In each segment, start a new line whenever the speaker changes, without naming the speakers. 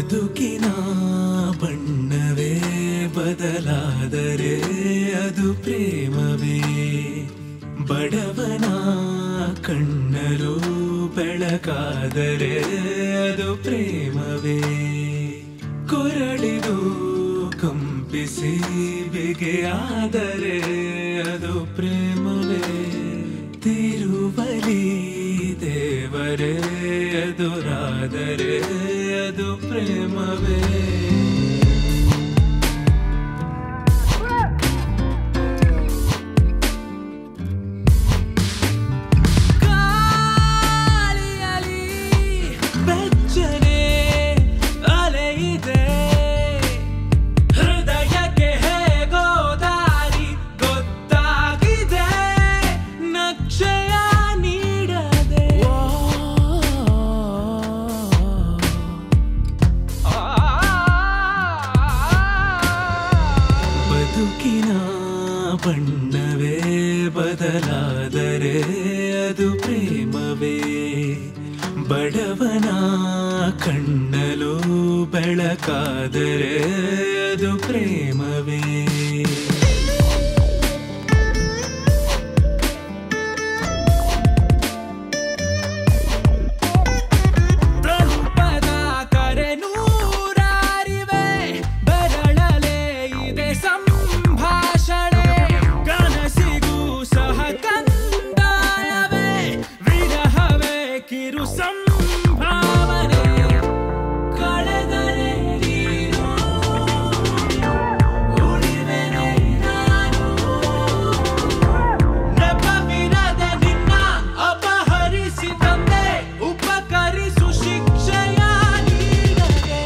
ಬದುಕಿನ ಬಣ್ಣವೇ ಬದಲಾದರೆ ಅದು ಪ್ರೇಮವೇ ಬಡವನ ಕಣ್ಣಲು ಬೆಳಕಾದರೆ ಅದು ಪ್ರೇಮವೇ ಕೊರಳಿದು ಕಂಪಿಸಿ ಬಿಗೆಯಾದರೆ ಅದು ಪ್ರೇಮವೇ ತಿರುವಲಿ ದೇವರೇ ಎದುರಾದರೆ ಅದು ಪ್ರೇಮವೇ ಗಾಳಿಯಲಿ ಬೆಚ್ಚನೆ ಅಲೆಯಿದೆ ಹೃದಯಕ್ಕೆ ಹೇಗೋ ದಾರಿ ಗೊತ್ತಾಗಿದೆ ನಕ್ಷಯ ನೀಡದೆ ಬದುಕಿನ ಬಣ್ಣವೇ ಬದಲಾದರೆ ಅದು ಪ್ರೇಮವೇ ಬಡವನ ಕಣ್ಣಲು ಬೆಳಕಾದರೆ ಅದು ಪ್ರೇಮವೇ ತಲುಪದ ಕರೆ ನೂರಾರಿವೆ ಬೆರಳಲೆ ಇದೆ ಸಂಭಾಷಣೆ ಕನಸಿಗೂ ಸಹ ಕಂದಾಯವೇ ವಿರಹವೇ ಕಿರು ಸಂಭಾವನೆ ಕಳೆದರೆ ನೀನು ಉಳಿವೆನೆ ನಾನು ನೆಪವಿರದೆ ನಿನ್ನ ಅಪಹರಿಸಿ ತಂದೆ ಉಪಕರಿಸು ಶಿಕ್ಷೆಯ ನೀಡದೆ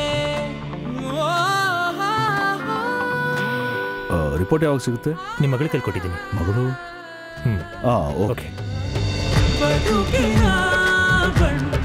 ರಿಪೋರ್ಟ್ ಯಾವಾಗ ಸಿಗುತ್ತೆ
ನಿಮ್ಮ ಮಗಳು ಕೇಳ್ಕೊಟ್ಟಿದ್ದೀನಿ
ಮಗಳು
ಹ್ಮ್
ಹಾಂ ಓಕೆ
ಓಕೆ
ಬದುಕಿನ ಬಣ್ಣ